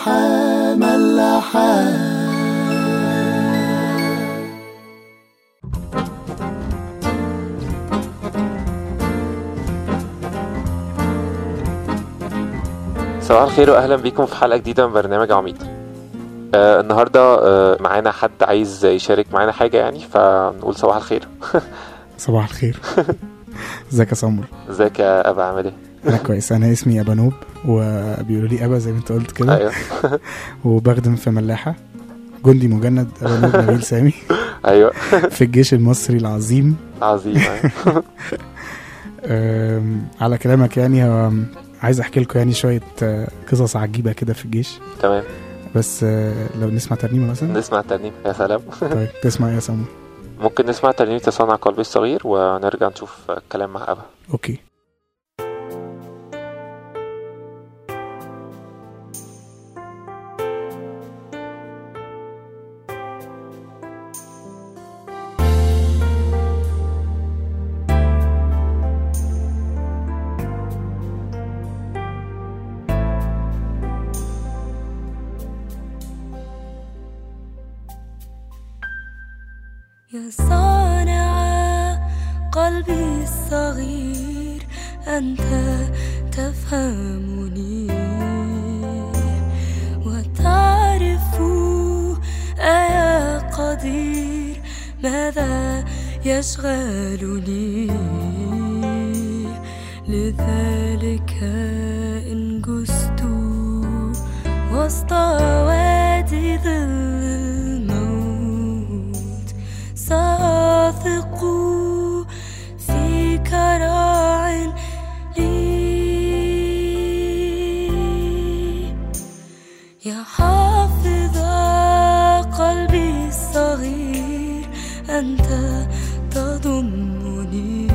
ملاحة ملاحة صباح الخير واهلا بيكم في حلقه جديده من برنامج عميد آه النهارده آه معانا حد عايز يشارك معانا حاجه يعني فنقول صباح الخير صباح الخير ازيك يا سمر ازيك يا ابا عامل ايه انا كويس انا اسمي ابا نوب وبيقولوا لي ابا زي ما انت قلت كده ايوه وبخدم في ملاحه جندي مجند ابا نوب نبيل سامي ايوه في الجيش المصري العظيم عظيم أيوة. أم، على كلامك يعني هو عايز احكي لكم يعني شويه آه، قصص عجيبه كده في الجيش تمام بس آه، لو نسمع ترنيمه مثلا نسمع الترنيم يا سلام طيب تسمع إيه يا سمر ممكن نسمع ترنيم تصنع قلبي الصغير ونرجع نشوف الكلام مع ابا اوكي يا صانع قلبي الصغير أنت تفهمني وتعرف أيا قدير ماذا يشغلني لذلك إن جزت وسط وادي ظل الموت سأثق فيك راع لي يا حافظ قلبي الصغير أنت تضمني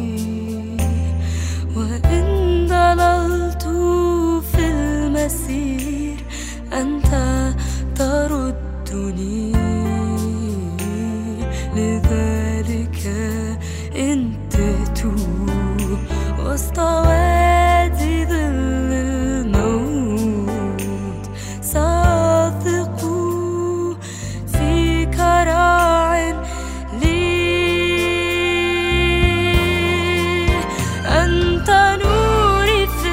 وإن ضللت في المسير أنت تردني لذلك إن تهت وسط وادي ظل الموت سأثق فيك راع لي أنت نوري في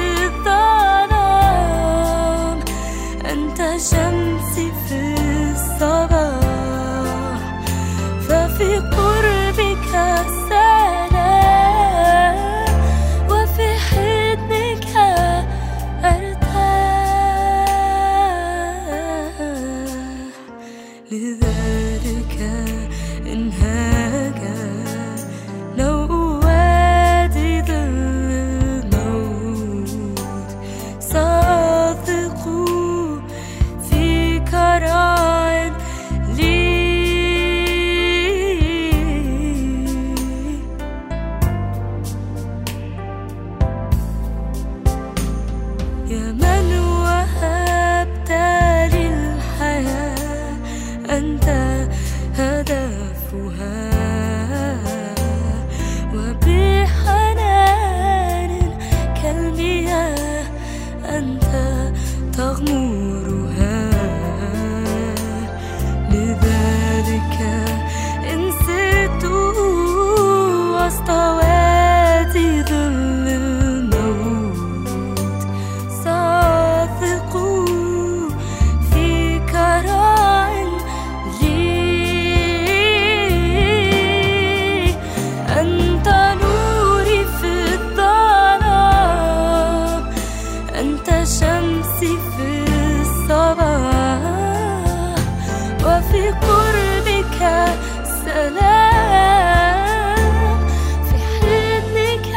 الظلام أنت شمسي في الصباح ففي قربك سلام وفي حضنك أرتاح لذلك انهاك نوء وادي ظل الموت سأثق فيك راع لي يا من وهبت لي الحياة أنت هدفها وبحنان كالمياه أنت تغمرها لذلك إن سرت وسط وادي ظل الموت سأثق فيك راع لي أنت نوري في الظلام أنت شمسي في الصباح وفي قربك سلام في حضنك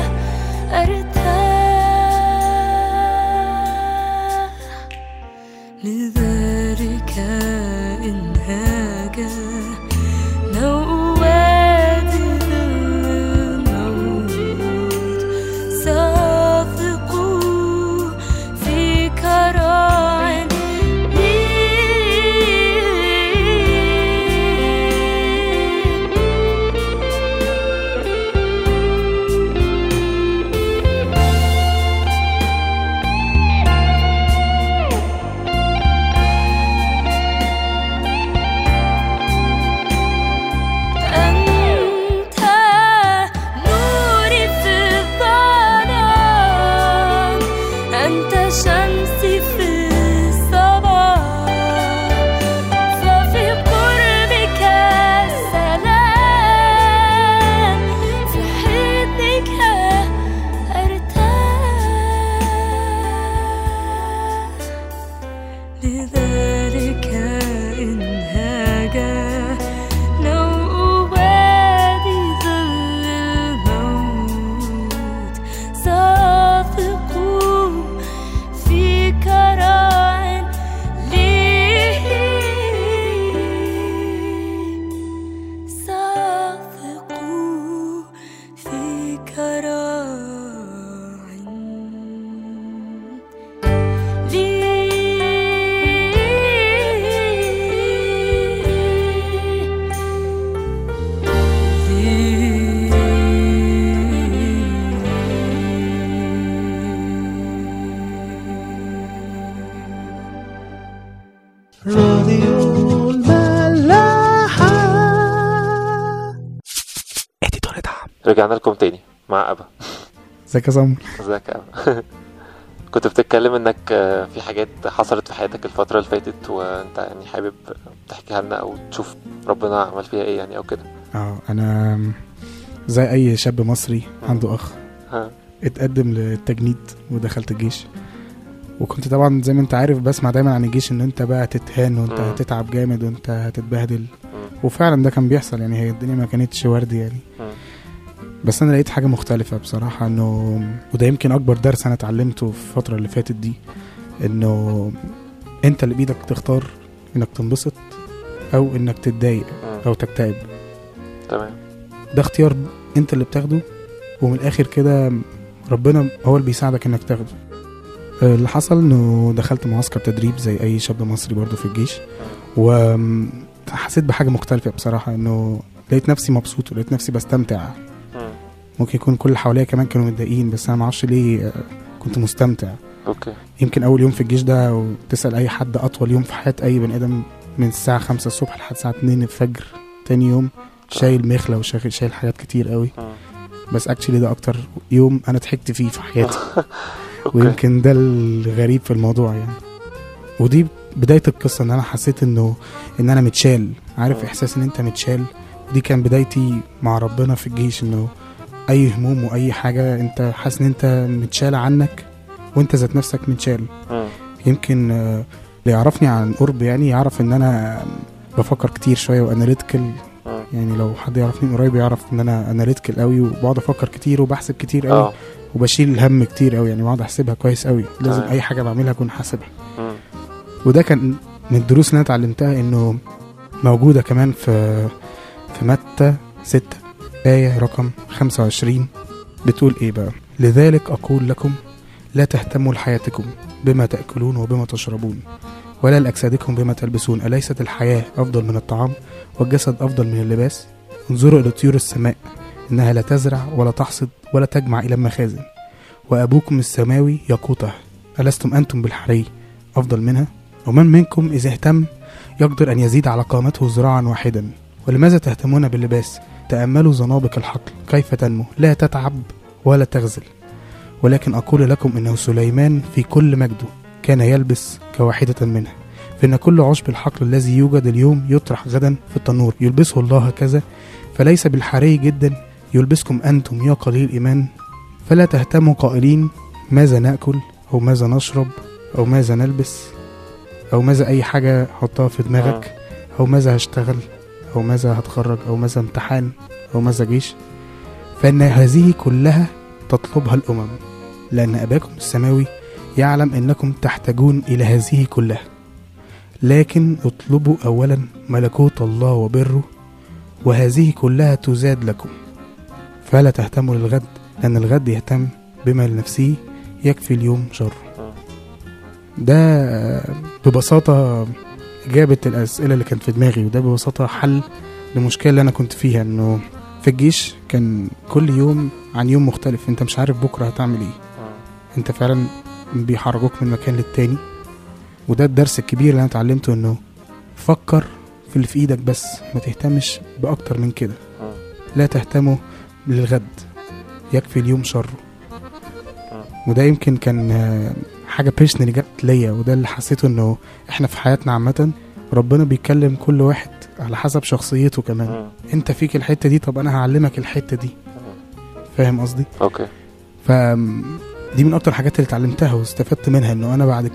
أرتاح لذلك إنهاك نوء وادي ظل الموت سأثق فيك راع لي لذلك إن هاجا نوء وادي ظل الموت صافقوا في كراع ليه صافقوا في كراع راديو الملاحة رجعنا لكم تاني مع ابا ازيك يا سمر ازيك يا ابا كنت بتتكلم انك آه، في حاجات حصلت في حياتك الفترة اللي فاتت وانت يعني حابب تحكيها لنا او تشوف ربنا عمل فيها ايه يعني او كده اه انا زي اي شاب مصري عنده اخ ها اتقدم للتجنيد ودخلت الجيش وكنت طبعا زي ما انت عارف بسمع دايما عن الجيش ان انت بقى هتتهان وانت مم. هتتعب جامد وانت هتتبهدل مم. وفعلا ده كان بيحصل يعني هي الدنيا ما كانتش ورد يعني مم. بس انا لقيت حاجه مختلفه بصراحه انه وده يمكن اكبر درس انا اتعلمته في الفتره اللي فاتت دي انه انت اللي بايدك تختار انك تنبسط او انك تتضايق مم. او تكتئب تمام ده اختيار انت اللي بتاخده ومن الاخر كده ربنا هو اللي بيساعدك انك تاخده آه، اللي حصل انه دخلت معسكر تدريب زي اي شاب مصري برضه في الجيش وحسيت بحاجه مختلفه بصراحه انه لقيت نفسي مبسوط ولقيت نفسي بستمتع مم. ممكن يكون كل اللي حواليا كمان كانوا متضايقين بس انا معرفش ليه آه، كنت مستمتع اوكي يمكن اول يوم في الجيش ده وتسال اي حد اطول يوم في حياه اي بني ادم من الساعه 5 الصبح لحد الساعه 2 الفجر تاني يوم شايل مخله وشايل شايل حاجات كتير قوي مم. بس اكشلي ده اكتر يوم انا ضحكت فيه في حياتي اوكي ويمكن ده الغريب في الموضوع يعني ودي بدايه القصه ان انا حسيت انه ان انا متشال عارف مم. احساس ان انت متشال دي كان بدايتي مع ربنا في الجيش انه اي هموم واي حاجه انت حاسس ان انت متشال عنك وانت ذات نفسك متشال مم. يمكن آه، اللي يعرفني عن قرب يعني يعرف ان انا بفكر كتير شويه واناليتيكال مم. يعني لو حد يعرفني من قريب يعرف ان انا اناليتيكال قوي وبقعد افكر كتير وبحسب كتير قوي اه وبشيل الهم كتير قوي يعني بقعد احسبها كويس قوي لازم تمام. اي حاجه بعملها اكون حاسبها مم. وده كان من الدروس اللي انا اتعلمتها انه موجوده كمان في في متى 6 آية رقم 25 بتقول ايه بقى لذلك اقول لكم لا تهتموا لحياتكم بما تأكلون وبما تشربون ولا لأجسادكم بما تلبسون أليست الحياة أفضل من الطعام والجسد أفضل من اللباس انظروا إلى طيور السماء إنها لا تزرع ولا تحصد ولا تجمع إلى المخازن وأبوكم السماوي يقوتها ألستم أنتم بالحري أفضل منها ومن منكم إذا اهتم يقدر أن يزيد على قامته ذراعا واحدا ولماذا تهتمون باللباس تأملوا زنابق الحقل كيف تنمو لا تتعب ولا تغزل ولكن أقول لكم إنه سليمان في كل مجده كان يلبس كواحدة منها فإن كل عشب الحقل الذي يوجد اليوم يطرح غدا في التنور يلبسه الله هكذا فليس بالحري جدا يلبسكم أنتم يا قليل إيمان فلا تهتموا قائلين ماذا نأكل أو ماذا نشرب أو ماذا نلبس أو ماذا أي حاجة حطها في دماغك أو ماذا هشتغل أو ماذا هتخرج أو ماذا امتحان أو ماذا جيش فإن هذه كلها تطلبها الأمم لأن أباكم السماوي يعلم أنكم تحتاجون إلى هذه كلها لكن اطلبوا أولا ملكوت الله وبره وهذه كلها تزاد لكم فلا تهتموا للغد لأن الغد يهتم بما لنفسه يكفي اليوم شر ده آه، ببساطة إجابة الأسئلة اللي كانت في دماغي وده ببساطة حل لمشكلة اللي أنا كنت فيها إنه في الجيش كان كل يوم عن يوم مختلف أنت مش عارف بكرة هتعمل إيه مم. أنت فعلا بيحركوك من مكان للتاني وده الدرس الكبير اللي أنا اتعلمته إنه فكر في اللي في إيدك بس ما تهتمش بأكتر من كده مم. لا تهتموا للغد يكفي اليوم شره مم. وده يمكن كان آه، حاجة بيرسونالي جت ليا وده اللي حسيته انه احنا في حياتنا عامة ربنا بيكلم كل واحد على حسب شخصيته كمان مم. انت فيك الحتة دي طب انا هعلمك الحتة دي فاهم قصدي اوكي ف دي من اكتر الحاجات اللي اتعلمتها واستفدت منها انه انا بعد كده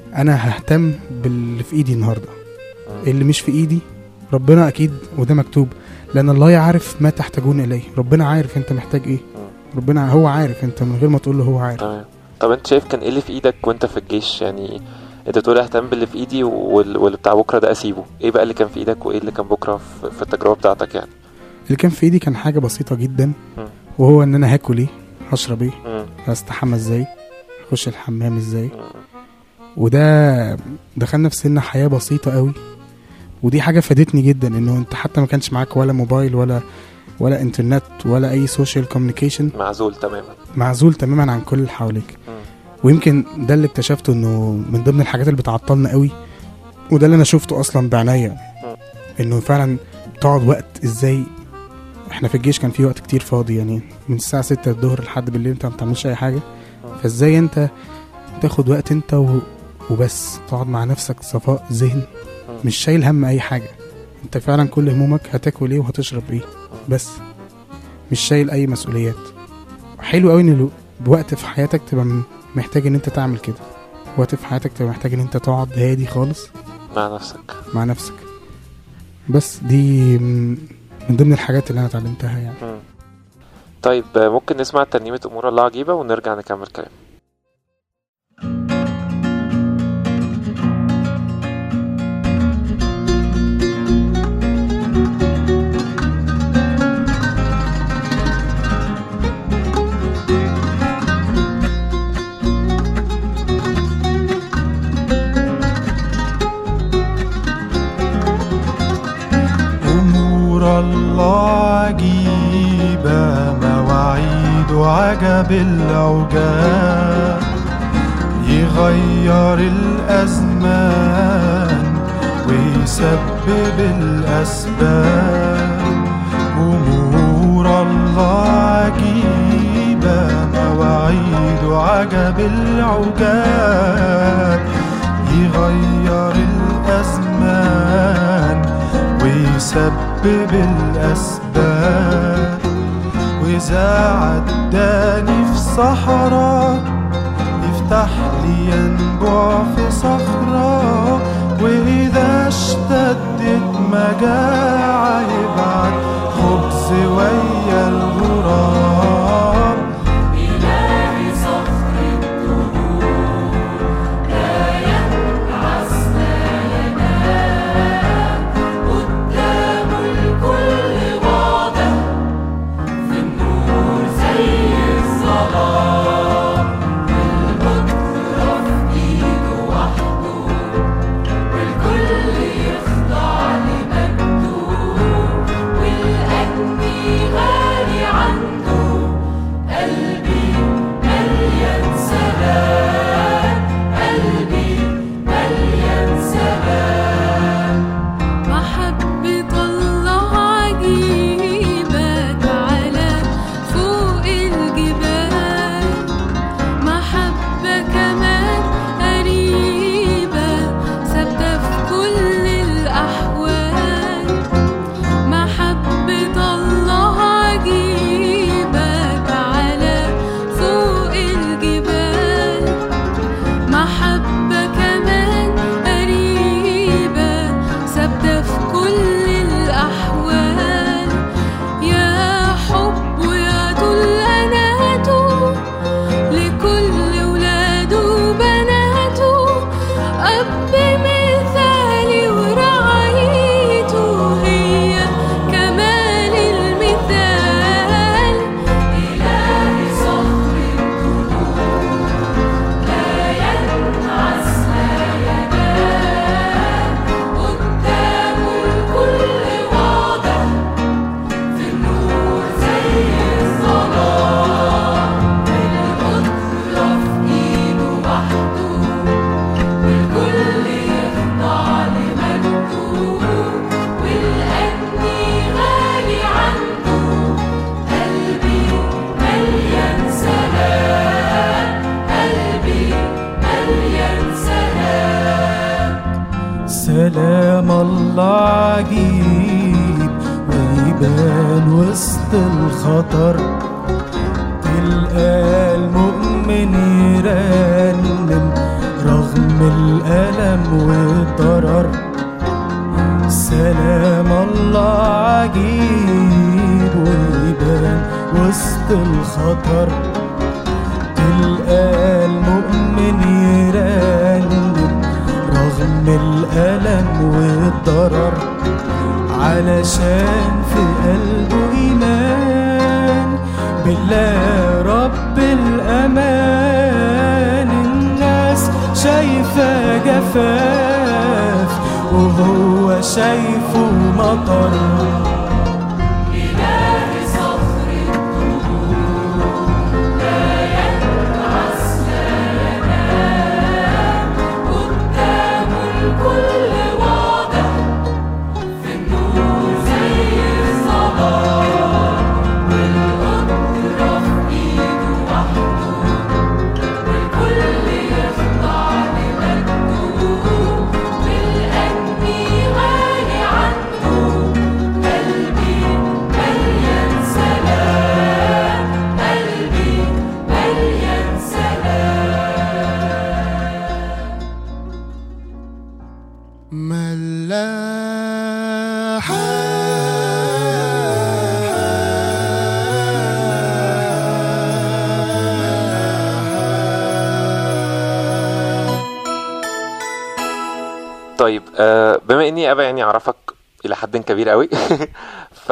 انا ههتم باللي في ايدي النهارده اللي مش في ايدي ربنا اكيد وده مكتوب لان الله يعرف ما تحتاجون اليه ربنا عارف انت محتاج ايه ربنا هو عارف انت من غير ما تقول له هو عارف تمام طب انت شايف كان ايه اللي في ايدك وانت في الجيش يعني انت بتقول اهتم باللي في ايدي وال- واللي بتاع بكره ده اسيبه ايه بقى اللي كان في ايدك وايه اللي كان بكره في, في التجربه بتاعتك يعني اللي كان في ايدي كان حاجه بسيطه جدا مم. وهو ان انا هاكل ايه هشرب ايه مم. هستحمى ازاي اخش الحمام ازاي مم. وده دخلنا في سن حياه بسيطه قوي ودي حاجه فادتني جدا انه انت حتى ما كانش معاك ولا موبايل ولا ولا انترنت ولا اي سوشيال كوميونيكيشن معزول تماما معزول تماما عن كل اللي حواليك مم. ويمكن ده اللي اكتشفته انه من ضمن الحاجات اللي بتعطلنا قوي وده اللي انا شفته اصلا بعناية انه فعلا تقعد وقت ازاي احنا في الجيش كان في وقت كتير فاضي يعني من الساعة 6 الظهر لحد بالليل انت ما بتعملش اي حاجة فازاي انت تاخد وقت انت و... وبس تقعد مع نفسك صفاء ذهن مش شايل هم اي حاجة انت فعلا كل همومك هتاكل ايه وهتشرب ايه بس مش شايل اي مسؤوليات حلو قوي ان الو- بوقت في حياتك تبقى م- محتاج ان انت تعمل كده وقت في حياتك تبقى محتاج ان انت تقعد هادي خالص مع نفسك مع نفسك بس دي م- من ضمن الحاجات اللي انا اتعلمتها يعني مم. طيب آه، ممكن نسمع ترنيمة أمور الله عجيبة ونرجع نكمل كلام أمور الله عجيبة مواعيد عجب العجاب يغير الأزمان ويسبب الأسباب أمور الله عجيبة مواعيد عجب العجاب يغير الأزمان ويسبب الأسباب وإذا عداني في صحراء يفتح لي ينبوع في صخرة وإذا اشتدت مجاعة يبعت خبز ويا الغراب محبة الله عجيبة تعالى فوق الجبال محبة كمان قريبة ثابتة في كل الأحوال محبة الله عجيبة تعالى فوق الجبال محبة كمان قريبة ثابتة في كل الأحوال يا حب يا طول أناته لكل ولاده وبناته أب مثالي ورعايته هي كمال المثال إلهي صخر قدام الكل واضح في النور زي الظلام القدرة في ايده وحده والكل يخضع لمجده والأني غالي عنده قلبي مليان سلام قلبي مليان سلام سلام الله عجيب ويبان وسط الخطر تلقى المؤمن يرنم رغم الألم والضرر سلام الله عجيب ويبان وسط الخطر تلقى المؤمن يرنم رغم الألم والضرر علشان في قلبه إيمان بالله رب الأمان الناس شايفة جفاف وهو شايفه مطر إله صخر الدهور لا ينعس لا ينام قدام الكل واضح في النور زي الظلام والقدرة في إيده وحده والكل يخضع لمجده والأني غالي عنده قلبي مليان سلام قلبي مليان سلام طيب آه بما اني ابا يعني اعرفك الى حد كبير قوي ف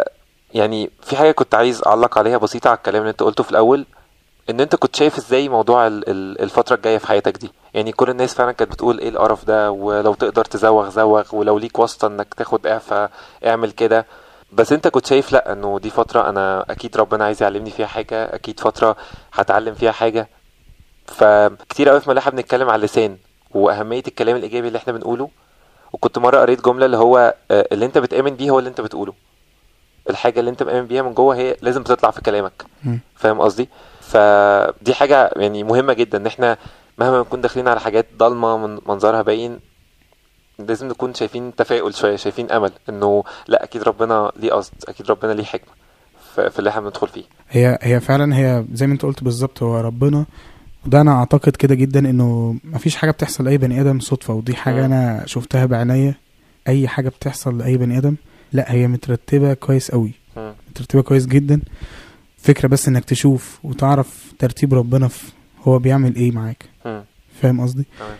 يعني في حاجه كنت عايز اعلق عليها بسيطه على الكلام اللي انت قلته في الاول ان انت كنت شايف ازاي موضوع ال- ال- الفتره الجايه في حياتك دي يعني كل الناس فعلا كانت بتقول ايه القرف ده ولو تقدر تزوغ زوغ ولو ليك واسطه انك تاخد اعفاء اعمل كده بس انت كنت شايف لا انه دي فتره انا اكيد ربنا عايز يعلمني فيها حاجه اكيد فتره هتعلم فيها حاجه فكتير قوي في ملاحه بنتكلم على اللسان واهميه الكلام الايجابي اللي احنا بنقوله وكنت مره قريت جمله اللي هو آه، اللي انت بتامن بيه هو اللي انت بتقوله الحاجه اللي انت مآمن بيها من جوه هي لازم بتطلع في كلامك مم. فاهم قصدي فدي حاجه يعني مهمه جدا ان احنا مهما نكون داخلين على حاجات ضلمه من منظرها باين لازم نكون شايفين تفاؤل شويه شايفين امل انه لا اكيد ربنا ليه قصد اكيد ربنا ليه حكمه ف- في اللي احنا بندخل فيه هي هي فعلا هي زي ما انت قلت بالظبط هو ربنا وده انا اعتقد كده جدا انه مفيش حاجه بتحصل لاي بني ادم صدفه ودي حاجه مم. انا شفتها بعينيا اي حاجه بتحصل لاي بني ادم لا هي مترتبه كويس قوي مم. مترتبه كويس جدا فكره بس انك تشوف وتعرف ترتيب ربنا في هو بيعمل ايه معاك مم. فاهم قصدي تمام.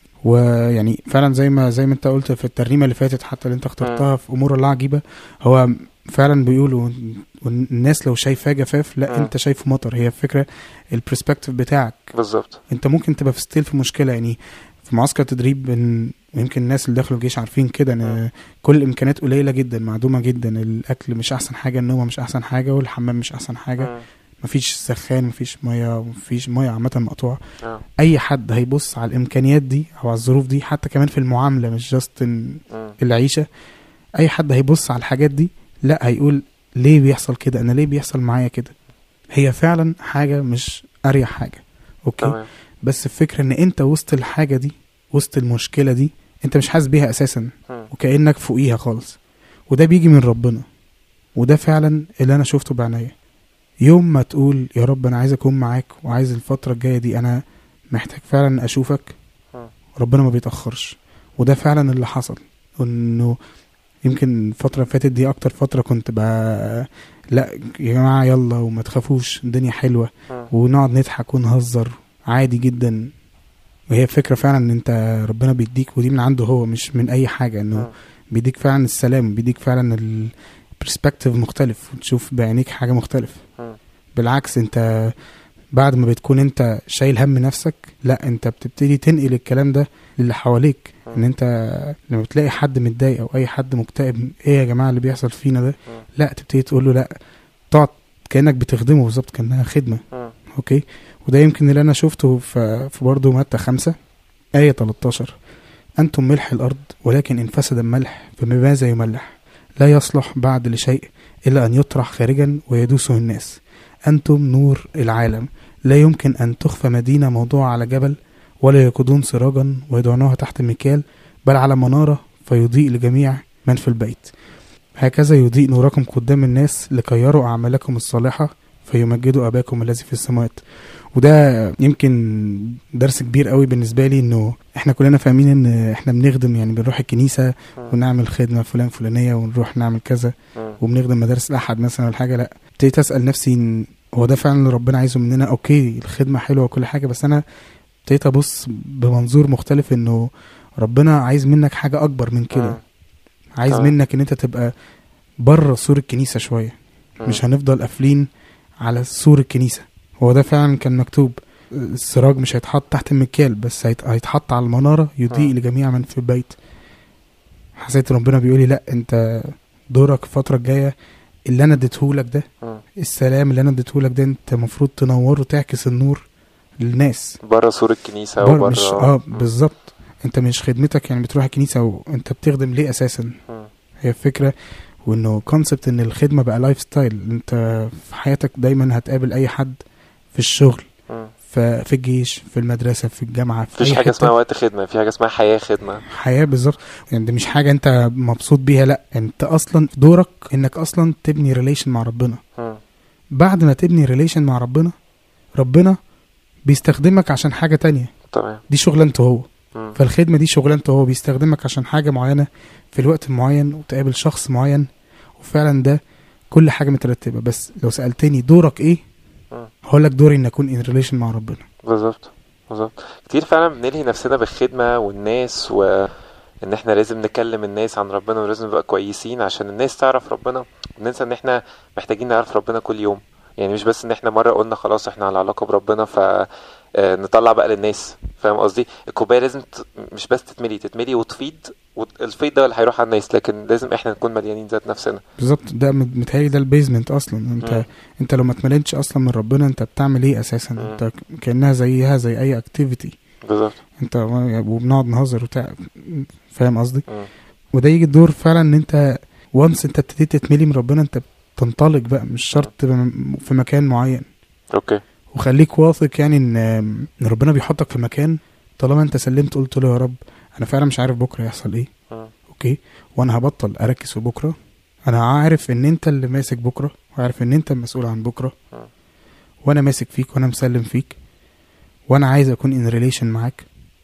ويعني فعلا زي ما زي ما انت قلت في الترنيمه اللي فاتت حتى اللي انت اخترتها في امور الله عجيبه هو فعلا بيقولوا والناس لو شايفاه جفاف لا مم. انت شايفه مطر هي الفكره البرسبكتيف بتاعك بالظبط انت ممكن تبقى في ستيل في مشكله يعني في معسكر تدريب إن- يمكن الناس اللي دخلوا الجيش عارفين كده ان مم. كل الامكانيات قليله جدا معدومه جدا الاكل مش احسن حاجه النوم مش احسن حاجه والحمام مش احسن حاجه مم. مفيش سخان مفيش ميه مفيش ميه عامه مقطوعه آه. اي حد هيبص على الامكانيات دي او على الظروف دي حتى كمان في المعامله مش جاست مم. العيشه اي حد هيبص على الحاجات دي لا هيقول ليه بيحصل كده انا ليه بيحصل معايا كده هي فعلا حاجه مش اريح حاجه اوكي تمام بس الفكره ان انت وسط الحاجه دي وسط المشكله دي انت مش حاسس بيها اساسا مم. وكانك فوقيها خالص وده بيجي من ربنا وده فعلا اللي انا شفته بعينيا يوم ما تقول يا رب انا عايز اكون معاك وعايز الفتره الجايه دي انا محتاج فعلا اشوفك مم. ربنا ما بيتاخرش وده فعلا اللي حصل انه يمكن الفتره اللي فاتت دي اكتر فتره كنت بقى لا يا جماعه يلا وما تخافوش الدنيا حلوه مم. ونقعد نضحك ونهزر عادي جدا وهي فكرة فعلا ان انت ربنا بيديك ودي من عنده هو مش من اي حاجة انه مم. بيديك فعلا السلام بيديك فعلا البرسبكتيف مختلف وتشوف بعينيك حاجة مختلفة مم. بالعكس انت بعد ما بتكون انت شايل هم نفسك لا انت بتبتدي تنقل الكلام ده للي حواليك مم. ان انت لما بتلاقي حد متضايق او اي حد مكتئب ايه يا جماعة اللي بيحصل فينا ده مم. لا تبتدي تقول له لا تقعد كأنك بتخدمه بالظبط كأنها خدمة مم. اوكي وده يمكن اللي انا شفته في في برضه متى خمسة آية 13 أنتم ملح الأرض ولكن إن فسد الملح فبماذا يملح لا يصلح بعد لشيء إلا أن يطرح خارجا ويدوسه الناس أنتم نور العالم لا يمكن أن تخفى مدينة موضوعة على جبل ولا يقودون سراجا ويضعنوها تحت مكيال بل على منارة فيضيء لجميع من في البيت هكذا يضيء نوركم قدام الناس لكي يروا أعمالكم الصالحة فيمجدوا اباكم الذي في السماوات وده يمكن درس كبير قوي بالنسبه لي انه احنا كلنا فاهمين ان احنا بنخدم يعني بنروح الكنيسه ونعمل خدمه فلان فلانيه ونروح نعمل كذا مم. وبنخدم مدارس الاحد مثلا ولا حاجه لا ابتديت اسال نفسي إن هو ده فعلا اللي ربنا عايزه مننا اوكي الخدمه حلوه وكل حاجه بس انا ابتديت ابص بمنظور مختلف انه ربنا عايز منك حاجه اكبر من كده مم. عايز تمام. منك ان انت تبقى بره سور الكنيسه شويه مم. مش هنفضل قافلين على سور الكنيسه هو ده فعلا كان مكتوب السراج مش هيتحط تحت المكيال بس هيت- هيتحط على المناره يضيء مم. لجميع من في البيت حسيت ربنا بيقولي لا انت دورك الفتره الجايه اللي انا اديتهولك ده مم. السلام اللي انا اديتهولك ده انت المفروض تنوره تعكس النور للناس بره سور الكنيسه بر- وبره مش اه مم. بالظبط انت مش خدمتك يعني بتروح الكنيسه وانت بتخدم ليه اساسا مم. هي الفكره وانه كونسبت ان الخدمه بقى لايف ستايل انت في حياتك دايما هتقابل اي حد في الشغل مم. ف- في الجيش في المدرسه في الجامعه في مفيش اي حاجه حته اسمها وقت خدمه في حاجه اسمها حياه خدمه حياه بالظبط يعني دي مش حاجه انت مبسوط بيها لا انت اصلا دورك انك اصلا تبني ريليشن مع ربنا مم. بعد ما تبني ريليشن مع ربنا ربنا بيستخدمك عشان حاجه تانية تمام دي شغلانته هو مم. فالخدمه دي شغلانته هو بيستخدمك عشان حاجه معينه في الوقت المعين وتقابل شخص معين وفعلا ده كل حاجه مترتبه بس لو سالتني دورك ايه مم. هقول لك دوري ان اكون ان ريليشن مع ربنا بالظبط بالظبط كتير فعلا بنلهي نفسنا بالخدمة والناس وإن إحنا لازم نكلم الناس عن ربنا ولازم نبقى كويسين عشان الناس تعرف ربنا وننسى إن إحنا محتاجين نعرف ربنا كل يوم يعني مش بس إن إحنا مرة قلنا خلاص إحنا على علاقة بربنا ف آه، نطلع بقى للناس فاهم قصدي الكوباية لازم ت... مش بس تتملي تتملي وتفيض والفيض ده اللي هيروح على الناس لكن لازم إحنا نكون مليانين ذات نفسنا بالظبط ده مت- متهيألي ده البيزمنت اصلا انت مم. انت لو ما اتملنتش اصلا من ربنا انت بتعمل ايه اساسا مم. انت كانها زيها زي اي اكتيفيتي بالظبط انت وبنقعد نهزر وبتاع فاهم قصدي مم. وده يجي الدور فعلا ان انت وانس انت ابتديت تتملي من ربنا انت بتنطلق بقى مش شرط تبقى م- في مكان معين أوكي وخليك واثق يعني ان ان ربنا بيحطك في مكان طالما انت سلمت قلت له يا رب انا فعلا مش عارف بكره يحصل ايه مم. اوكي وانا هبطل اركز في بكره انا عارف ان انت اللي ماسك بكره وعارف ان انت المسؤول عن بكره مم. وانا ماسك فيك وانا مسلم فيك وانا عايز اكون ان ريليشن معاك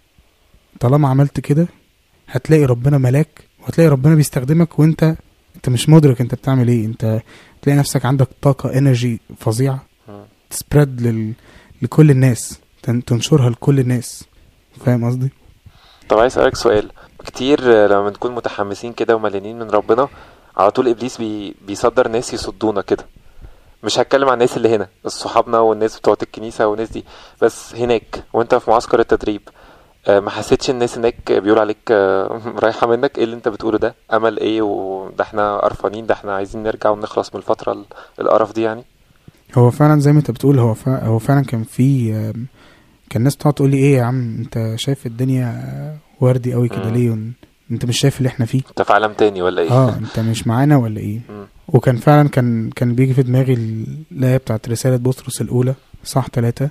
طالما عملت كده هتلاقي ربنا ملاك وهتلاقي ربنا بيستخدمك وانت انت مش مدرك انت بتعمل ايه انت تلاقي نفسك عندك طاقه انرجي فظيعه مم. تسبريد لل... لكل الناس تن- تنشرها لكل الناس فاهم قصدي طب عايز اسالك سؤال كتير آه، لما بنكون متحمسين كده ومليانين من ربنا على طول ابليس بي بيصدر ناس يصدونا كده مش هتكلم عن الناس اللي هنا صحابنا والناس بتوعت الكنيسه والناس دي بس هناك وانت في معسكر التدريب آه، ما حسيتش الناس هناك بيقولوا عليك آه، رايحه منك ايه اللي انت بتقوله ده امل ايه وده احنا قرفانين ده احنا عايزين نرجع ونخلص من الفتره ال- القرف دي يعني هو فعلا زي ما انت بتقول هو فع... هو فعلا كان في آم، كان الناس بتقعد تقول لي ايه يا عم انت شايف الدنيا آه، وردي قوي كده مم. ليه ون... انت مش شايف اللي احنا فيه انت في عالم تاني ولا ايه اه انت مش معانا ولا ايه مم. وكان فعلا كان كان بيجي في دماغي الآية بتاعت رسالة بطرس الأولى صح ثلاثة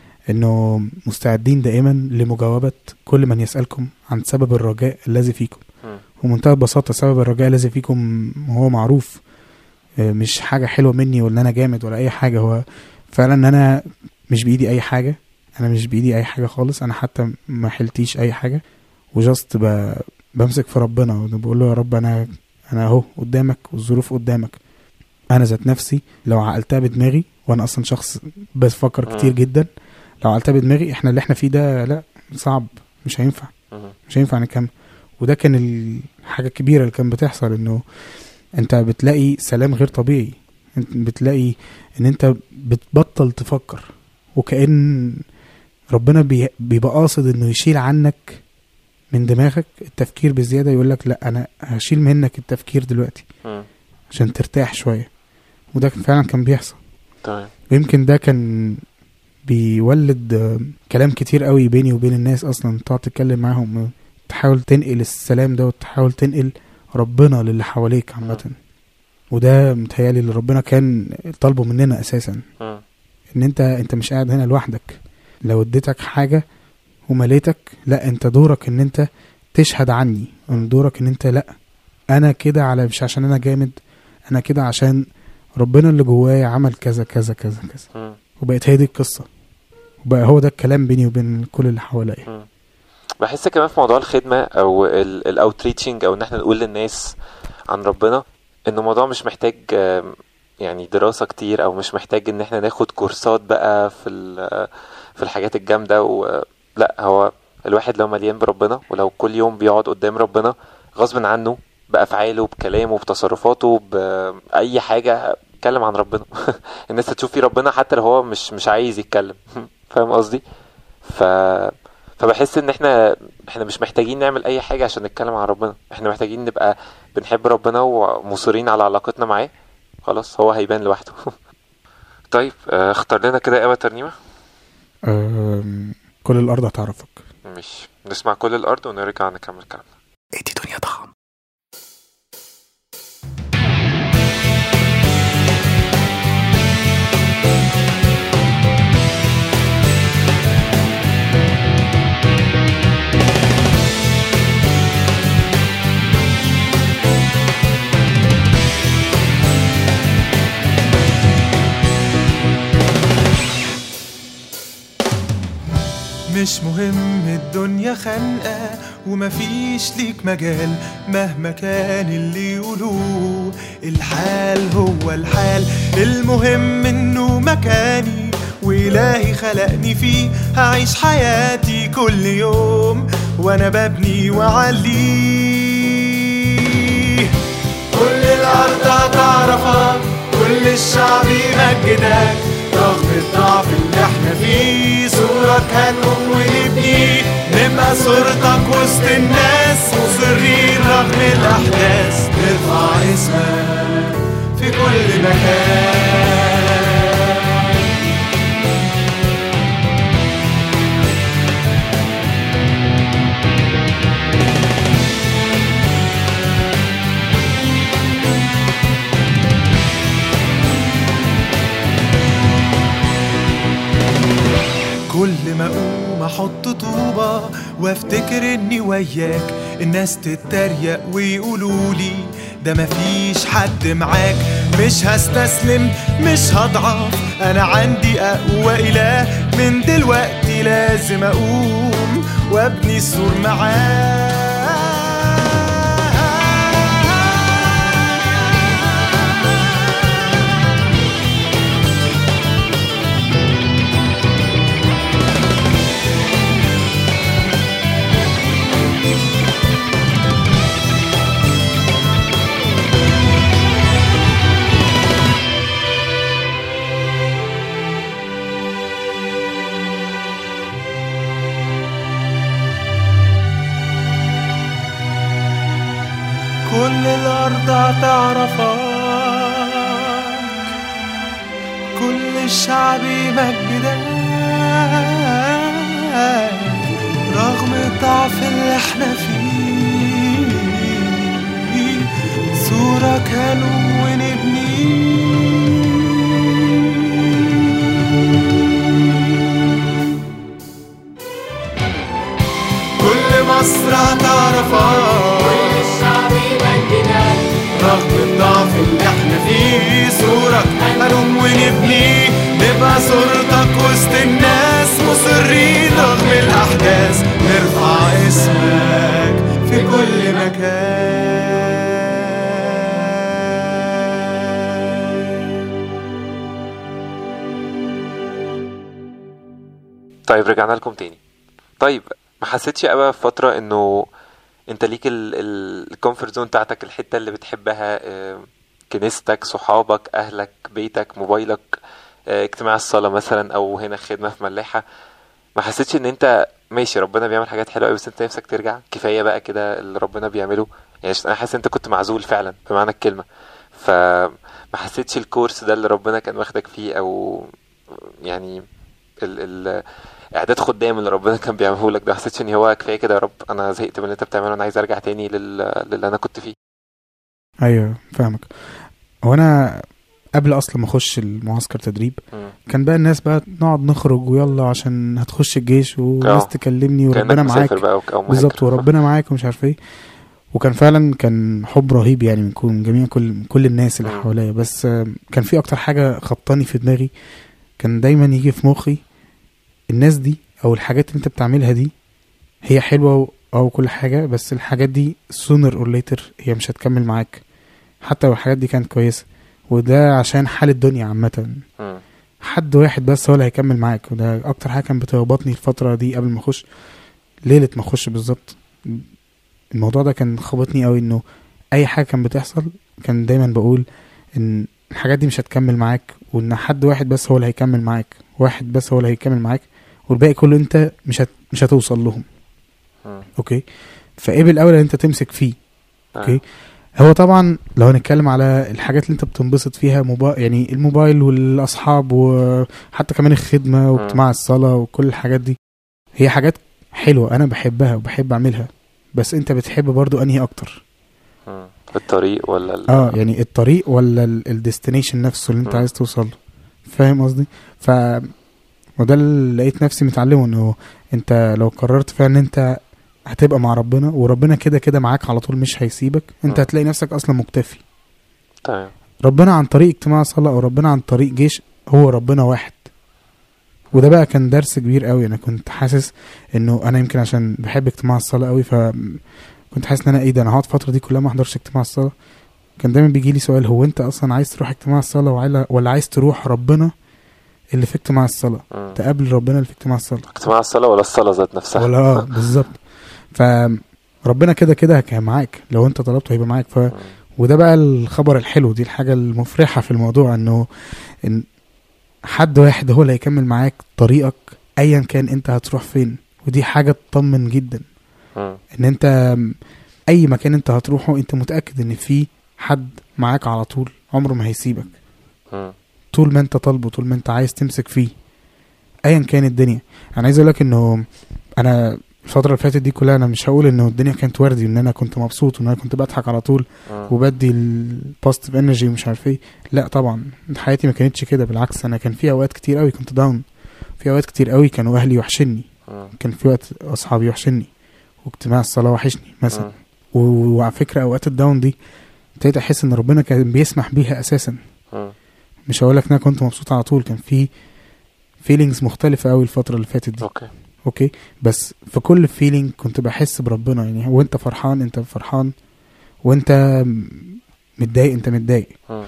إنه مستعدين دائما لمجاوبة كل من يسألكم عن سبب الرجاء الذي فيكم مم. ومنتهى البساطة سبب الرجاء الذي فيكم هو معروف آه، مش حاجة حلوة مني ولا أنا جامد ولا أي حاجة هو فعلا إن أنا مش بإيدي أي حاجة أنا مش بإيدي أي حاجة خالص أنا حتى ما حلتيش أي حاجة وجاست ب... بمسك في ربنا وبقول له يا رب أنا أنا أهو قدامك والظروف قدامك أنا ذات نفسي لو عقلتها بدماغي وأنا أصلا شخص بفكر مم. كتير جدا لو عقلتها بدماغي إحنا اللي إحنا فيه ده لا صعب مش هينفع مم. مش هينفع نكمل وده كان الحاجة الكبيرة اللي كان بتحصل انه انت بتلاقي سلام غير طبيعي انت بتلاقي ان انت بتبطل تفكر وكأن ربنا بي- بيبقى قاصد انه يشيل عنك من دماغك التفكير بزيادة يقول لك لا انا هشيل منك التفكير دلوقتي مم. عشان ترتاح شوية وده كان- فعلا كان بيحصل تمام ويمكن ده كان بيولد آه، كلام كتير قوي بيني وبين الناس اصلا تقعد تتكلم معاهم آه، تحاول تنقل السلام ده وتحاول تنقل ربنا للي حواليك عامة وده متهيألي اللي ربنا كان طالبه مننا اساسا مم. ان انت انت مش قاعد هنا لوحدك لو اديتك حاجة ومليتك لا انت دورك ان انت تشهد عني ان دورك ان انت لا انا كده على مش عشان انا جامد انا كده عشان ربنا اللي جوايا عمل كذا كذا كذا كذا مم. وبقت هي دي القصه وبقى هو ده الكلام بيني وبين كل اللي حواليا بحس كمان في موضوع الخدمة أو الاوتريتشنج أو إن احنا نقول للناس عن ربنا إن الموضوع مش محتاج آم، يعني دراسة كتير أو مش محتاج إن احنا ناخد كورسات بقى في ال- في الحاجات الجامدة و لا هو الواحد لو مليان بربنا ولو كل يوم بيقعد قدام ربنا غصب عنه بأفعاله بكلامه بتصرفاته بأي حاجة اتكلم عن ربنا الناس هتشوف فيه ربنا حتى لو هو مش مش عايز يتكلم فاهم قصدي ف فبحس ان احنا احنا مش محتاجين نعمل اي حاجه عشان نتكلم عن ربنا احنا محتاجين نبقى بنحب ربنا ومصرين على علاقتنا معاه خلاص هو هيبان لوحده طيب آه، اختار لنا كده ايه ترنيمه أم، كل الارض هتعرفك مش نسمع كل الارض ونرجع نكمل كلامنا ادي دنيا طعم مش مهم الدنيا خانقة ومفيش ليك مجال مهما كان اللي يقولوه الحال هو الحال المهم انه مكاني وإلهي خلقني فيه هعيش حياتي كل يوم وانا ببني وعليه كل الأرض هتعرفك كل الشعب يمجدك رغم الضعف اللي احنا فيه صورك هنقوم ونبني نبقى صورتك وسط الناس مصرين رغم الأحداث نرفع اسمك في كل مكان كل ما اقوم احط طوبة وافتكر اني وياك الناس تتريق ويقولوا لي ده مفيش حد معاك مش هستسلم مش هضعف انا عندي اقوى اله من دلوقتي لازم اقوم وابني السور معاه كل الأرض هتعرفك كل الشعب يمجدك رغم الضعف اللي احنا فيه صورك هنقوم ونبني كل مصر هتعرفك كل الشعب يمجدك رغم الضعف اللي احنا فيه صورك هنقوم ونبني نبقى صورتك وسط الناس مصرين رغم الأحداث نرفع اسمك في كل مكان طيب رجعنا لكم تاني طيب ما حسيتش ابقى في فتره انه انت ليك الكومفورت زون بتاعتك الحته اللي بتحبها آه، كنيستك صحابك اهلك بيتك موبايلك آه، اجتماع الصلاه مثلا او هنا خدمه في ملاحه ما حسيتش ان انت ماشي ربنا بيعمل حاجات حلوه قوي بس انت نفسك ترجع كفايه بقى كده اللي ربنا بيعمله يعني انا حاسس انت كنت معزول فعلا بمعنى الكلمه فما حسيتش الكورس ده اللي ربنا كان واخدك فيه او يعني ال ال اعداد خدام اللي ربنا كان بيعمله لك ده ما حسيتش ان هو كفايه كده يا رب انا زهقت من اللي انت بتعمله انا عايز ارجع تاني لل... للي انا كنت فيه ايوه فاهمك هو انا قبل اصلا ما اخش المعسكر تدريب مم. كان بقى الناس بقى نقعد نخرج ويلا عشان هتخش الجيش آه. وناس تكلمني كانك وربنا معاك مسافر بقى او مهاجر. بالظبط وربنا معاك ومش عارف ايه وكان فعلا كان حب رهيب يعني من كل من جميع كل من كل الناس اللي مم. حواليا بس آه، كان في اكتر حاجه خبطاني في دماغي كان دايما يجي في مخي الناس دي او الحاجات اللي انت بتعملها دي هي حلوه و- او كل حاجه بس الحاجات دي sooner or later هي مش هتكمل معاك حتى لو الحاجات دي كانت كويسه وده عشان حال الدنيا عامه مم. حد واحد بس هو اللي هيكمل معاك وده اكتر حاجه كانت بتربطني الفتره دي قبل ما اخش ليله ما اخش بالظبط الموضوع ده كان خبطني قوي انه اي حاجه كان بتحصل كان دايما بقول ان الحاجات دي مش هتكمل معاك وان حد واحد بس هو اللي هيكمل معاك واحد بس هو اللي هيكمل معاك والباقي كله انت مش هت... مش هتوصل لهم مم. اوكي فايه بالاولى ان انت تمسك فيه آه. اوكي هو طبعا لو هنتكلم على الحاجات اللي انت بتنبسط فيها موبا... يعني الموبايل والاصحاب وحتى كمان الخدمه واجتماع الصلاه وكل الحاجات دي هي حاجات حلوه انا بحبها وبحب اعملها بس انت بتحب برضو انهي اكتر مم. الطريق ولا ال... اه يعني الطريق ولا الديستنيشن نفسه اللي انت مم. عايز توصل له فاهم قصدي ف وده اللي لقيت نفسي متعلمه انه انت لو قررت فعلا ان انت هتبقى مع ربنا وربنا كده كده معاك على طول مش هيسيبك انت مم. هتلاقي نفسك اصلا مكتفي تمام ربنا عن طريق اجتماع صلاة او ربنا عن طريق جيش هو ربنا واحد وده بقى كان درس كبير قوي انا كنت حاسس انه انا يمكن عشان بحب اجتماع الصلاة قوي ف كنت حاسس ان انا ايه ده انا هقعد الفترة دي كلها ما احضرش اجتماع الصلاة كان دايما بيجي لي سؤال هو انت اصلا عايز تروح اجتماع الصلاة وعايز- ولا عايز تروح ربنا اللي في اجتماع الصلاة مم. تقابل ربنا اللي في اجتماع الصلاة اجتماع الصلاة ولا الصلاة ذات نفسها ولا اه بالظبط فربنا كده كده كان معاك لو انت طلبته هيبقى معاك ف مم. وده بقى الخبر الحلو دي الحاجة المفرحة في الموضوع انه ان حد واحد هو اللي هيكمل معاك طريقك ايا كان انت هتروح فين ودي حاجة تطمن جدا مم. ان انت اي مكان انت هتروحه انت متأكد ان في حد معاك على طول عمره ما هيسيبك مم. طول ما انت طالبه طول ما انت عايز تمسك فيه ايا كان الدنيا انا عايز اقول لك انه انا الفترة اللي فاتت دي كلها انا مش هقول انه الدنيا كانت وردي وان انا كنت مبسوط وان انا كنت بضحك على طول مم. وبدي البوزيتيف انرجي ومش عارف ايه لا طبعا حياتي ما كانتش كده بالعكس انا كان في اوقات كتير قوي كنت داون في اوقات كتير قوي كانوا اهلي وحشني مم. كان في وقت اصحابي وحشني واجتماع الصلاه وحشني مثلا مم. و- وعلى فكره اوقات الداون دي ابتديت احس ان ربنا كان بيسمح بيها اساسا مم. مش هقول لك ان انا كنت مبسوط على طول كان في فيلينجز مختلفه قوي الفتره اللي فاتت دي اوكي اوكي بس في كل فيلينج كنت بحس بربنا يعني وانت فرحان انت فرحان وانت متضايق انت متضايق مم.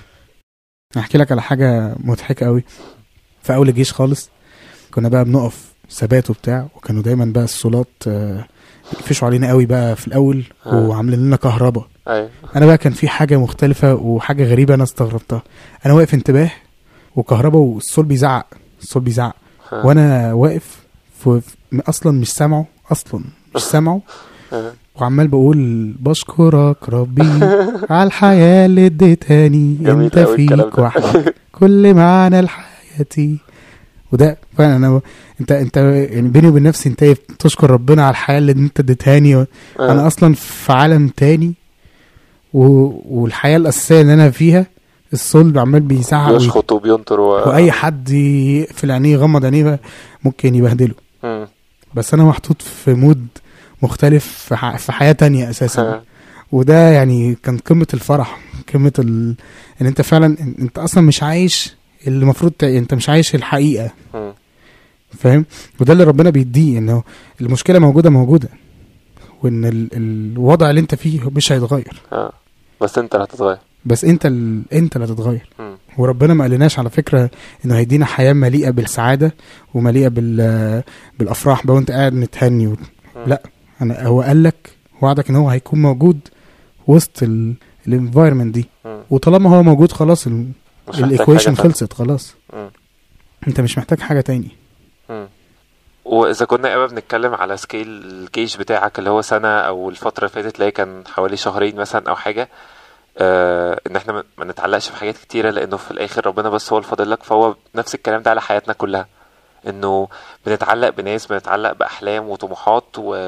احكي لك على حاجه مضحكه قوي في اول الجيش خالص كنا بقى بنقف ثبات وبتاع وكانوا دايما بقى الصولات آه، بيقفشوا علينا قوي بقى في الاول آه. وعاملين لنا كهرباء ايوه انا بقى كان في حاجه مختلفه وحاجه غريبه انا استغربتها انا واقف انتباه وكهرباء والصول بيزعق الصول بيزعق آه. وانا واقف في في- اصلا مش سامعه اصلا مش سامعه آه. وعمال بقول بشكرك ربي على الحياة اللي اديتهاني جميل انت أوي الكلام فيك ده. وحدك كل معنى لحياتي وده فعلا انا انت انت يعني بيني وبين نفسي انت بتشكر ربنا على الحياة اللي انت اديتهاني آه. انا اصلا في عالم تاني و... والحياة الاساسية اللي انا فيها الصلب عمال بيزعق وي- بيشخط وبينطر و... واي حد يقفل عينيه يغمض عينيه بقى ممكن يبهدله مم. بس انا محطوط في مود مختلف في, ح... في حياة تانية اساسا آه. وده يعني كان قمة الفرح قمة ال... ان انت فعلا انت اصلا مش عايش اللي المفروض ت... انت مش عايش الحقيقة مم. فاهم وده اللي ربنا بيديه انه المشكلة موجودة موجودة وان ال... الوضع اللي انت فيه مش هيتغير اه بس انت اللي هتتغير بس انت ال... انت اللي هتتغير مم. وربنا ما قالناش على فكرة انه هيدينا حياة مليئة بالسعادة ومليئة بال... بالافراح بقى وانت قاعد متهني و... مم. لا انا هو قال لك وعدك ان هو هيكون موجود وسط الانفايرمنت دي مم. وطالما هو موجود خلاص مش محتاج الايكويشن حاجة تانية. خلصت خلاص مم. انت مش محتاج حاجه تاني مم. واذا كنا قبل بنتكلم على سكيل الجيش بتاعك اللي هو سنه او الفتره اللي فاتت اللي هي كان حوالي شهرين مثلا او حاجه آه ان احنا ما- ما نتعلقش في حاجات كتيره لانه في الاخر ربنا بس هو اللي فاضل لك فهو نفس الكلام ده على حياتنا كلها انه بنتعلق بناس بنتعلق باحلام وطموحات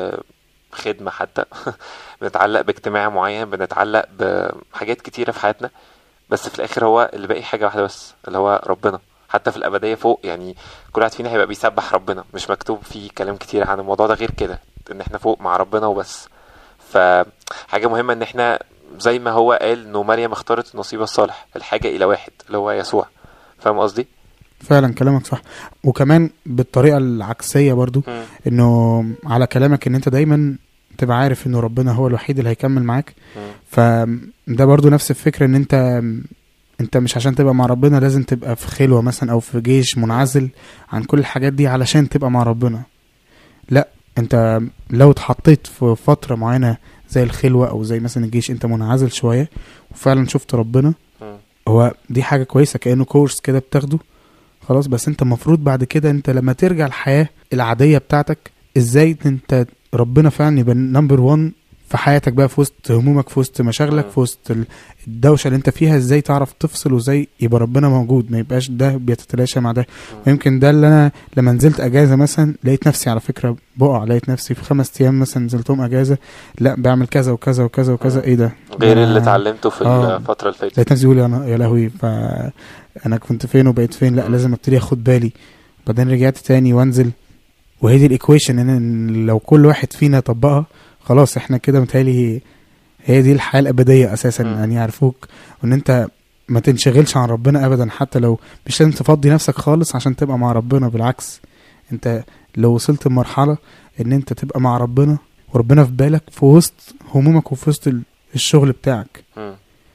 وخدمه حتى بنتعلق باجتماع معين بنتعلق بحاجات كتيره في حياتنا بس في الاخر هو اللي باقي حاجه واحده بس اللي هو ربنا حتى في الابديه فوق يعني كل واحد فينا هيبقى بيسبح ربنا مش مكتوب فيه كلام كتير عن الموضوع ده غير كده ان احنا فوق مع ربنا وبس فحاجه مهمه ان احنا زي ما هو قال انه مريم اختارت النصيب الصالح الحاجه الى واحد اللي هو يسوع فاهم قصدي فعلا كلامك صح وكمان بالطريقه العكسيه برضو مم. انه على كلامك ان انت دايما تبقى عارف انه ربنا هو الوحيد اللي هيكمل معاك مم. فده برضو نفس الفكره ان انت انت مش عشان تبقى مع ربنا لازم تبقى في خلوه مثلا او في جيش منعزل عن كل الحاجات دي علشان تبقى مع ربنا لا انت لو اتحطيت في فتره معينه زي الخلوه او زي مثلا الجيش انت منعزل شويه وفعلا شفت ربنا مم. هو دي حاجه كويسه كانه كورس كده بتاخده خلاص بس انت المفروض بعد كده انت لما ترجع الحياه العاديه بتاعتك ازاي انت ربنا فعلا يبقى نمبر 1 في حياتك بقى في وسط همومك في وسط مشاغلك مم. في وسط ال- الدوشه اللي انت فيها ازاي تعرف تفصل وازاي يبقى ربنا موجود ما يبقاش ده بيتتلاشى مع ده ويمكن ده اللي انا لما نزلت اجازه مثلا لقيت نفسي على فكره بقع لقيت نفسي في خمس ايام مثلا نزلتهم اجازه لا بعمل كذا وكذا وكذا وكذا مم. ايه ده غير ده اللي أنا- اتعلمته في آه. الفتره اللي فاتت لقيت نفسي بقول انا يا لهوي فانا كنت فين وبقيت فين لا مم. لازم ابتدي اخد بالي بعدين رجعت تاني وانزل وهي دي الايكويشن ان لو كل واحد فينا طبقها خلاص احنا كده متهيألي هي دي الحياه الابديه اساسا مم. ان يعرفوك وان انت ما تنشغلش عن ربنا ابدا حتى لو مش لازم تفضي نفسك خالص عشان تبقى مع ربنا بالعكس انت لو وصلت لمرحله ان انت تبقى مع ربنا وربنا في بالك في وسط همومك وفي وسط ال- الشغل بتاعك مم.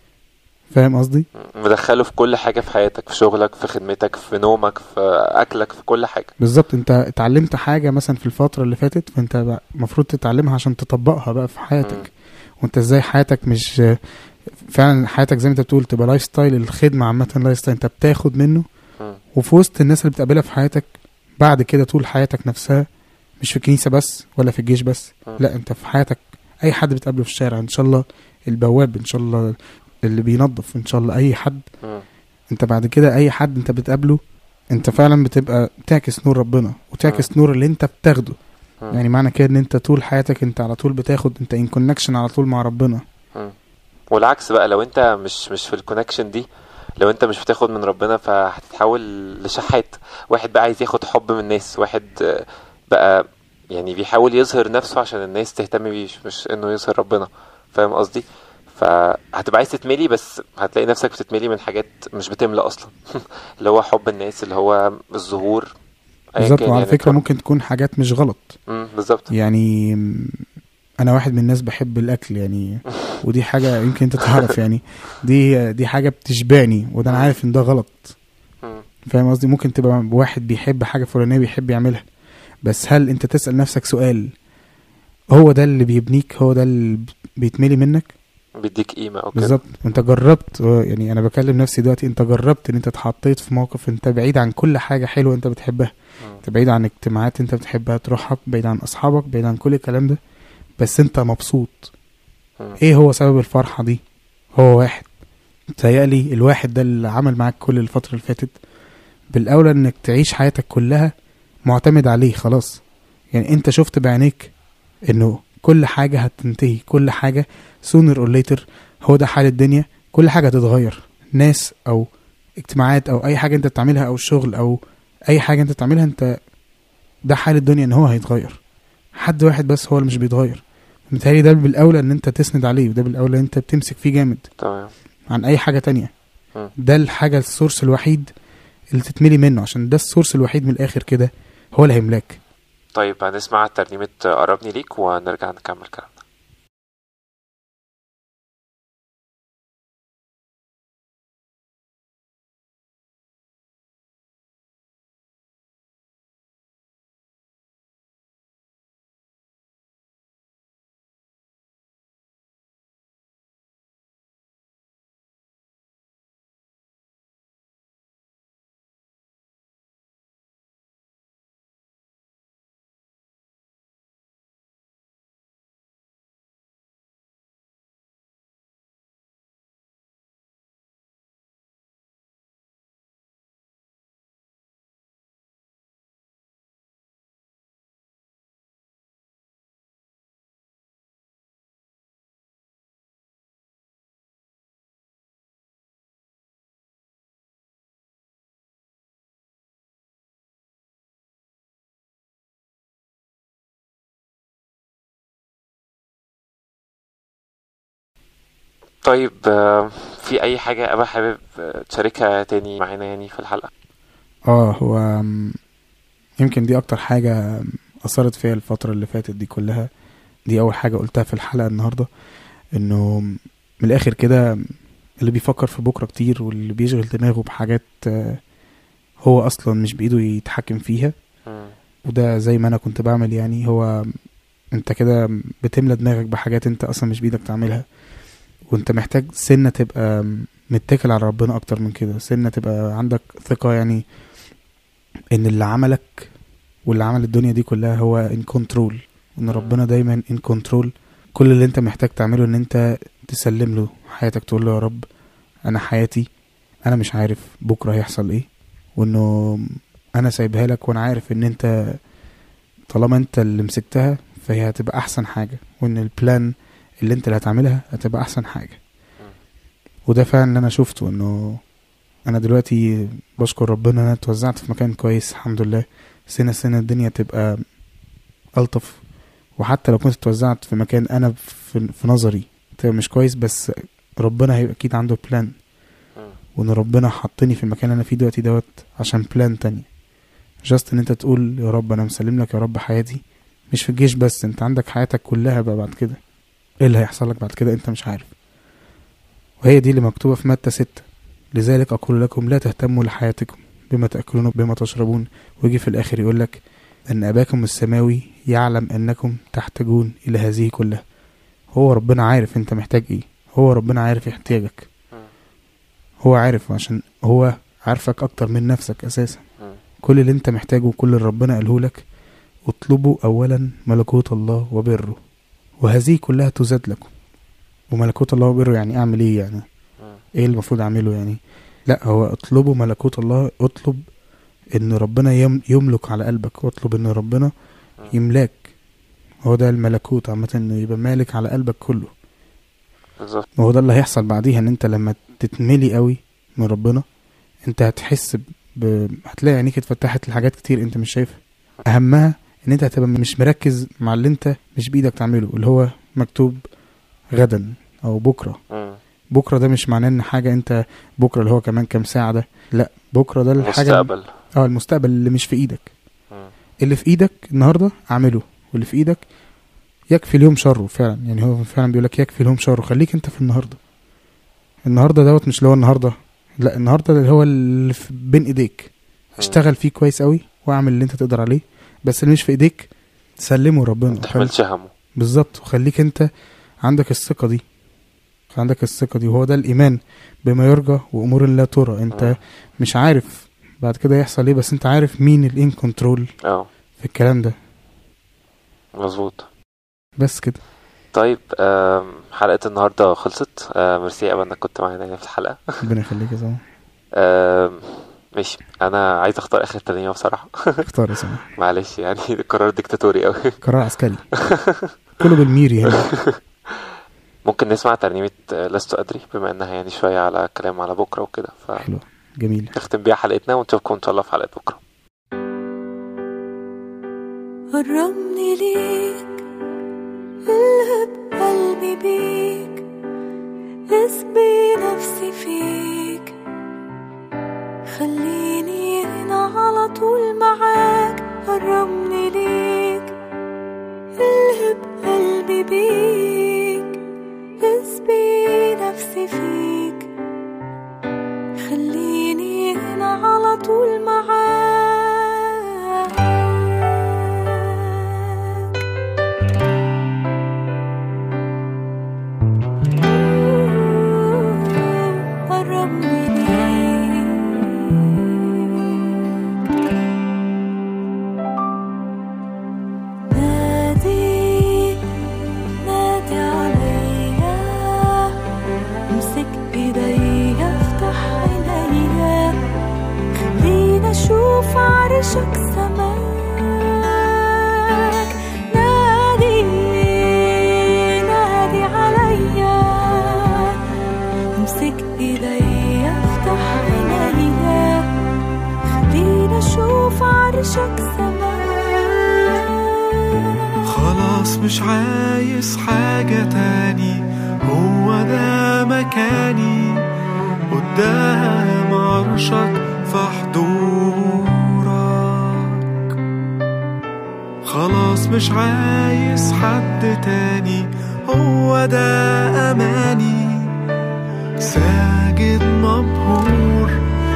فاهم قصدي مدخله في كل حاجه في حياتك في شغلك في خدمتك في نومك في اكلك في كل حاجه بالظبط انت اتعلمت حاجه مثلا في الفتره اللي فاتت فانت بقى المفروض تتعلمها عشان تطبقها بقى في مم. حياتك وانت ازاي حياتك مش فعلا حياتك زي ما انت بتقول تبقى لايف ستايل الخدمه عامه لايف ستايل انت بتاخد منه مم. وفي وسط الناس اللي بتقابلها في حياتك بعد كده طول حياتك نفسها مش في الكنيسه بس ولا في الجيش بس مم. لا انت في حياتك اي حد بتقابله في الشارع ان شاء الله البواب ان شاء الله اللي بينظف ان شاء الله اي حد مم. انت بعد كده اي حد انت بتقابله انت فعلا بتبقى بتعكس نور ربنا وتعكس نور اللي انت بتاخده مم. يعني معنى كده ان انت طول حياتك انت على طول بتاخد انت ان كونكشن على طول مع ربنا مم. والعكس بقى لو انت مش مش في الكونكشن دي لو انت مش بتاخد من ربنا فهتتحول لشحات واحد بقى عايز ياخد حب من الناس واحد آه، بقى يعني بيحاول يظهر نفسه عشان الناس تهتم بيه مش- مش انه يظهر ربنا فاهم قصدي فهتبقى عايز تتملي بس هتلاقي نفسك بتتملي من حاجات مش بتملى اصلا اللي هو حب الناس اللي هو الظهور أيا بالظبط كان وعلى يعني فكره طبعا. ممكن تكون حاجات مش غلط مم، بالظبط يعني م، انا واحد من الناس بحب الاكل يعني ودي حاجه يمكن انت تعرف يعني دي دي حاجه بتشبعني وده انا عارف ان ده غلط مم. فاهم قصدي ممكن تبقى واحد بيحب حاجه فلانيه بيحب يعملها بس هل انت تسال نفسك سؤال هو ده اللي بيبنيك هو ده اللي بيتملي منك بيديك قيمة او كده بالظبط انت جربت اه، يعني انا بكلم نفسي دلوقتي انت جربت ان انت اتحطيت في موقف انت بعيد عن كل حاجه حلوه انت بتحبها مم. انت بعيد عن اجتماعات انت بتحبها تروحها بعيد عن اصحابك بعيد عن كل الكلام ده بس انت مبسوط مم. ايه هو سبب الفرحه دي هو واحد تهيألي الواحد ده اللي عمل معاك كل الفتره اللي فاتت بالاولى انك تعيش حياتك كلها معتمد عليه خلاص يعني انت شفت بعينيك انه كل حاجه هتنتهي كل حاجه sooner or later هو ده حال الدنيا كل حاجه هتتغير ناس او اجتماعات او اي حاجه انت بتعملها او شغل او اي حاجه انت بتعملها انت ده حال الدنيا ان هو هيتغير حد واحد بس هو اللي مش بيتغير متهيألي ده بالاولى ان انت تسند عليه وده بالاولى ان انت بتمسك فيه جامد تمام عن اي حاجه تانية مم. ده الحاجه السورس الوحيد اللي تتملي منه عشان ده السورس الوحيد من الاخر كده هو اللي هيملاك طيب هنسمع ترنيمة قربني ليك ونرجع نكمل كلامنا طيب آه، في اي حاجه ابا حابب آه، تشاركها تاني معانا يعني في الحلقه اه هو أم، يمكن دي اكتر حاجة اثرت فيا الفترة اللي فاتت دي كلها دي اول حاجة قلتها في الحلقة النهاردة انه من الاخر كده اللي بيفكر في بكرة كتير واللي بيشغل دماغه بحاجات آه، هو اصلا مش بايده يتحكم فيها مم. وده زي ما انا كنت بعمل يعني هو انت كده بتملى دماغك بحاجات انت اصلا مش بايدك تعملها وانت محتاج سنة تبقى متكل على ربنا اكتر من كده سنة تبقى عندك ثقة يعني ان اللي عملك واللي عمل الدنيا دي كلها هو ان كنترول ان ربنا دايما ان كنترول كل اللي انت محتاج تعمله ان انت تسلم له حياتك تقول له يا رب انا حياتي انا مش عارف بكره هيحصل ايه وانه انا سايبها لك وانا عارف ان انت طالما انت اللي مسكتها فهي هتبقى احسن حاجه وان البلان اللي انت اللي هتعملها هتبقى احسن حاجه وده فعلا اللي انا شفته انه انا دلوقتي بشكر ربنا ان انا اتوزعت في مكان كويس الحمد لله سنة سنة الدنيا تبقى ألطف وحتى لو كنت اتوزعت في مكان أنا في, في نظري تبقى مش كويس بس ربنا هيبقى أكيد عنده بلان مم. وإن ربنا حطني في المكان اللي أنا فيه دلوقتي دوت عشان بلان تانية جاست إن أنت تقول يا رب أنا مسلم لك يا رب حياتي مش في الجيش بس أنت عندك حياتك كلها بقى بعد كده إيه اللي هيحصل لك بعد كده أنت مش عارف وهي دي اللي مكتوبة في متى ستة لذلك أقول لكم لا تهتموا لحياتكم بما تأكلون بما تشربون ويجي في الآخر يقول لك أن أباكم السماوي يعلم أنكم تحتاجون إلى هذه كلها هو ربنا عارف أنت محتاج إيه هو ربنا عارف احتياجك مم. هو عارف عشان هو عارفك أكتر من نفسك أساسا مم. كل اللي أنت محتاجه وكل اللي ربنا قاله لك اطلبوا أولا ملكوت الله وبره وهذه كلها تزاد لكم وملكوت الله وبره يعني أعمل إيه يعني مم. ايه اللي المفروض اعمله يعني لا هو اطلبوا ملكوت الله اطلب ان ربنا يم يملك على قلبك واطلب ان ربنا يملاك هو ده الملكوت عامة انه يبقى مالك على قلبك كله بالظبط وهو ده اللي هيحصل بعديها ان انت لما تتملي قوي من ربنا انت هتحس ب... هتلاقي عينيك اتفتحت لحاجات كتير انت مش شايفها اهمها ان انت هتبقى مش مركز مع اللي انت مش بايدك تعمله اللي هو مكتوب غدا او بكره مم. بكره ده مش معناه ان حاجه انت بكره اللي هو كمان كام ساعه ده لا بكره ده الحاجه مستقبل اه المستقبل اللي مش في ايدك مم. اللي في ايدك النهارده اعمله واللي في ايدك يكفي اليوم شره فعلا يعني هو فعلا بيقول لك يكفي اليوم شره خليك انت في النهارده النهارده دوت مش اللي هو النهارده لا النهارده اللي هو اللي في بين ايديك اشتغل فيه كويس قوي واعمل اللي انت تقدر عليه بس اللي مش في ايديك سلمه ربنا ما تحملش همه بالظبط وخليك انت عندك الثقة دي عندك الثقة دي وهو ده الإيمان بما يرجى وأمور لا ترى أنت مم. مش عارف بعد كده يحصل إيه بس أنت عارف مين الإن كنترول اه في الكلام ده مظبوط بس كده طيب آم، حلقة النهاردة خلصت آه، ميرسي يا أبا انك كنت معانا يعني في الحلقة ربنا يخليك يا زلمة آم، ماشي انا عايز اختار اخر ترنيمة بصراحة اختار يا زلمة معلش يعني قرار ديكتاتوري قوي قرار عسكري كله بالميري هنا ممكن نسمع ترنيمة آه، لست أدري بما إنها يعني شوية على كلام على بكرة وكده حلوة جميل فنختم بيها حلقتنا ونشوفكم إن شاء الله في حلقة بكرة قربني ليك الهب قلبي بيك اسبي نفسي فيك خليني هنا على طول معاك قربني ليك الهب قلبي بيك اسبي نفسي فيك خليني هنا على طول معاك قربني ليك نادي نادي عليا امسك ايديا افتح عينيا خلينا اشوف عرشك سماك نادي نادي عليا امسك ايديا افتح عينيا خلينا اشوف عرشك سماك خلاص مش عايز حاجة تاني هو ده مكاني تاني قدام عرشك في حضورك خلاص مش عايز حد تاني هو ده أماني ساجد مبهور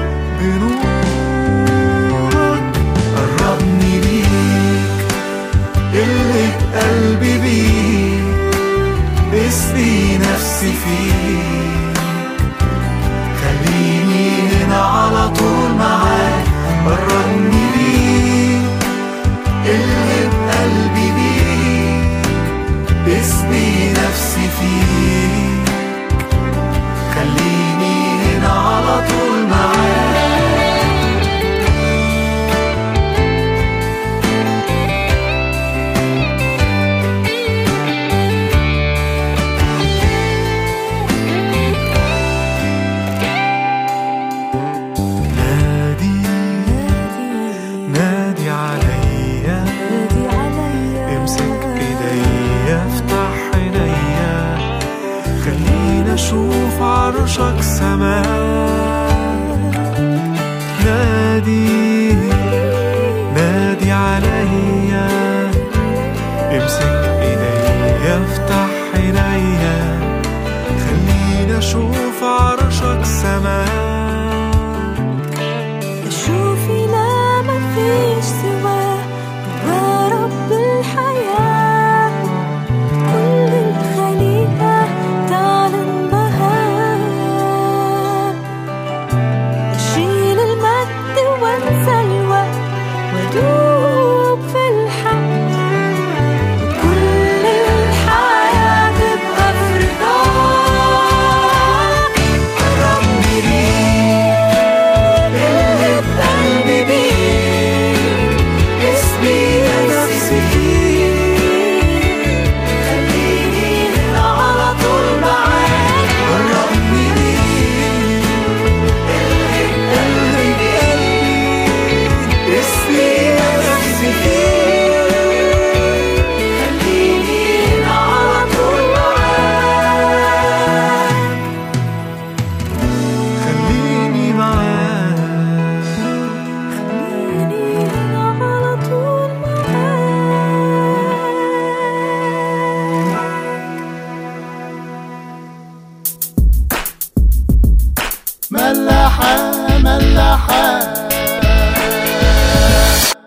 بنورك قربني ليك اللي قلبي بيك اسقي نفسي فيك خليني هنا على طول معاك قربني ليك اللي بقلبي بيك اسقي نفسي فيك خليني هنا على طول معاك نادي نادي عليا نادي عليا امسك ايديا افتح عينيا خلينا اشوف عرشك سماء نادي نادي عليا امسك ايديا افتح عينيا خلينا اشوف عرشك سماء شوفي لا ما فيش سواه هو رب الحياة كل الخليقة تعلن بهاء أشيل المجد وانسى الوقت وادوب في الحق كل الحياة تبقى في رضاك قربني ليك اللي بقلبي بيك اسمي نفسي فيك خليني هنا على طول معاك قربني ليك اللي بقلبي بيك اسمي نفسي فيك خليني هنا على طول معاك خليني معاك خليني هنا على طول معاك ملاحة ملاحة